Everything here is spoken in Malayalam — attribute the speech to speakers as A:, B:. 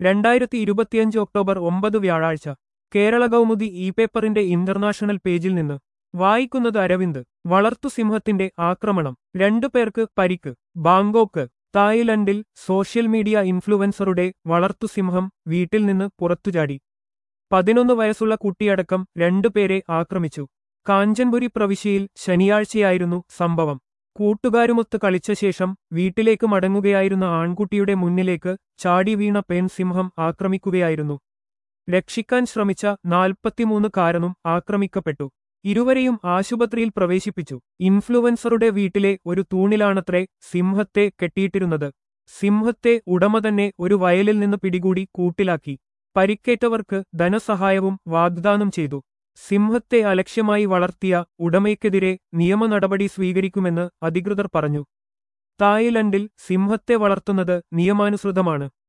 A: രണ്ടായിരത്തി ഇരുപത്തിയഞ്ച് ഒക്ടോബർ ഒമ്പത് വ്യാഴാഴ്ച കേരള കൗമുദി ഇ പേപ്പറിന്റെ ഇന്റർനാഷണൽ പേജിൽ നിന്ന് വായിക്കുന്നത് അരവിന്ദ് വളർത്തുസിംഹത്തിന്റെ ആക്രമണം രണ്ടു പേർക്ക് പരിക്ക് ബാങ്കോക്ക് തായ്ലൻഡിൽ സോഷ്യൽ മീഡിയ ഇൻഫ്ലുവൻസറുടെ വളർത്തുസിംഹം വീട്ടിൽ നിന്ന് പുറത്തുചാടി പതിനൊന്ന് വയസ്സുള്ള കുട്ടിയടക്കം രണ്ടുപേരെ ആക്രമിച്ചു കാഞ്ചൻപുരി പ്രവിശ്യയിൽ ശനിയാഴ്ചയായിരുന്നു സംഭവം കൂട്ടുകാരുമൊത്ത് കളിച്ച ശേഷം വീട്ടിലേക്ക് മടങ്ങുകയായിരുന്ന ആൺകുട്ടിയുടെ മുന്നിലേക്ക് ചാടി വീണ പെൺസിംഹം ആക്രമിക്കുകയായിരുന്നു രക്ഷിക്കാൻ ശ്രമിച്ച നാൽപ്പത്തിമൂന്ന് കാരനും ആക്രമിക്കപ്പെട്ടു ഇരുവരെയും ആശുപത്രിയിൽ പ്രവേശിപ്പിച്ചു ഇൻഫ്ലുവൻസറുടെ വീട്ടിലെ ഒരു തൂണിലാണത്രേ സിംഹത്തെ കെട്ടിയിട്ടിരുന്നത് സിംഹത്തെ ഉടമ തന്നെ ഒരു വയലിൽ നിന്ന് പിടികൂടി കൂട്ടിലാക്കി പരിക്കേറ്റവർക്ക് ധനസഹായവും വാഗ്ദാനം ചെയ്തു സിംഹത്തെ അലക്ഷ്യമായി വളർത്തിയ ഉടമയ്ക്കെതിരെ നിയമ നടപടി സ്വീകരിക്കുമെന്ന് അധികൃതർ പറഞ്ഞു തായ്ലൻഡിൽ സിംഹത്തെ വളർത്തുന്നത് നിയമാനുസൃതമാണ്